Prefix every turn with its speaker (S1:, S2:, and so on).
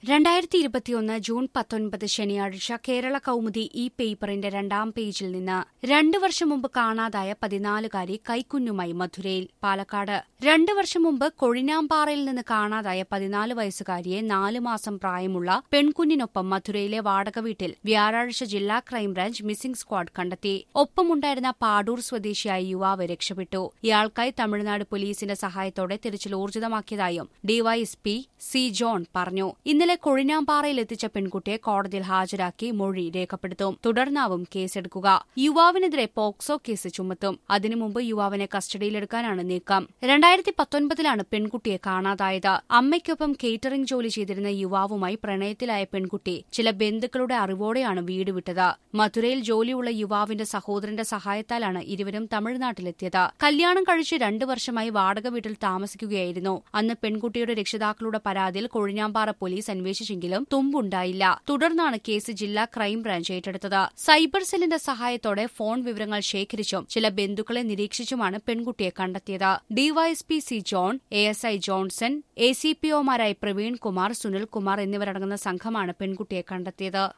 S1: രണ്ടായിരത്തി ഇരുപത്തിയൊന്ന് ജൂൺ പത്തൊൻപത് ശനിയാഴ്ച കേരള കൗമുദി ഈ പേപ്പറിന്റെ രണ്ടാം പേജിൽ നിന്ന് രണ്ടു വർഷം മുമ്പ് കാണാതായ പതിനാലുകാരി കൈക്കുഞ്ഞുമായി മധുരയിൽ പാലക്കാട് രണ്ടു വർഷം മുമ്പ് കൊഴിനാമ്പാറയിൽ നിന്ന് കാണാതായ പതിനാല് വയസ്സുകാരിയെ നാലു മാസം പ്രായമുള്ള പെൺകുഞ്ഞിനൊപ്പം മധുരയിലെ വാടക വീട്ടിൽ വ്യാഴാഴ്ച ജില്ലാ ക്രൈംബ്രാഞ്ച് മിസ്സിംഗ് സ്ക്വാഡ് കണ്ടെത്തി ഒപ്പമുണ്ടായിരുന്ന പാടൂർ സ്വദേശിയായ യുവാവ് രക്ഷപ്പെട്ടു ഇയാൾക്കായി തമിഴ്നാട് പോലീസിന്റെ സഹായത്തോടെ തിരച്ചിൽ ഊർജിതമാക്കിയതായും ഡിവൈഎസ്പി സി ജോൺ പറഞ്ഞു ഇന്നലെ കൊഴിനാമ്പാറയിൽ എത്തിച്ച പെൺകുട്ടിയെ കോടതിയിൽ ഹാജരാക്കി മൊഴി രേഖപ്പെടുത്തും തുടർന്നാവും കേസെടുക്കുക യുവാവിനെതിരെ പോക്സോ കേസ് ചുമത്തും അതിനു മുമ്പ് യുവാവിനെ കസ്റ്റഡിയിലെടുക്കാനാണ് നീക്കം രണ്ടായിരത്തി പത്തൊൻപതിലാണ് പെൺകുട്ടിയെ കാണാതായത് അമ്മയ്ക്കൊപ്പം കേറ്ററിംഗ് ജോലി ചെയ്തിരുന്ന യുവാവുമായി പ്രണയത്തിലായ പെൺകുട്ടി ചില ബന്ധുക്കളുടെ അറിവോടെയാണ് വീട് വിട്ടത് മധുരയിൽ ജോലിയുള്ള യുവാവിന്റെ സഹോദരന്റെ സഹായത്താലാണ് ഇരുവരും തമിഴ്നാട്ടിലെത്തിയത് കല്യാണം കഴിച്ച് രണ്ടു വർഷമായി വാടക വീട്ടിൽ താമസിക്കുകയായിരുന്നു അന്ന് പെൺകുട്ടിയുടെ രക്ഷിതാക്കളുടെ പരാതിയിൽ കൊഴിഞ്ഞാമ്പാറ പോലീസ് അന്വേഷിച്ചെങ്കിലും തുമ്പുണ്ടായില്ല തുടർന്നാണ് കേസ് ജില്ലാ ക്രൈംബ്രാഞ്ച് ഏറ്റെടുത്തത് സൈബർ സെല്ലിന്റെ സഹായത്തോടെ ഫോൺ വിവരങ്ങൾ ശേഖരിച്ചും ചില ബന്ധുക്കളെ നിരീക്ഷിച്ചുമാണ് പെൺകുട്ടിയെ കണ്ടെത്തിയത് DYSP C John A S I Johnson A C P ഒമാരായ പ്രവീൺ കുമാർ സുനിൽ കുമാർ എന്നിവരടങ്ങുന്ന സംഘമാണ് പെൺകുട്ടിയെ കണ്ടെത്തിയത്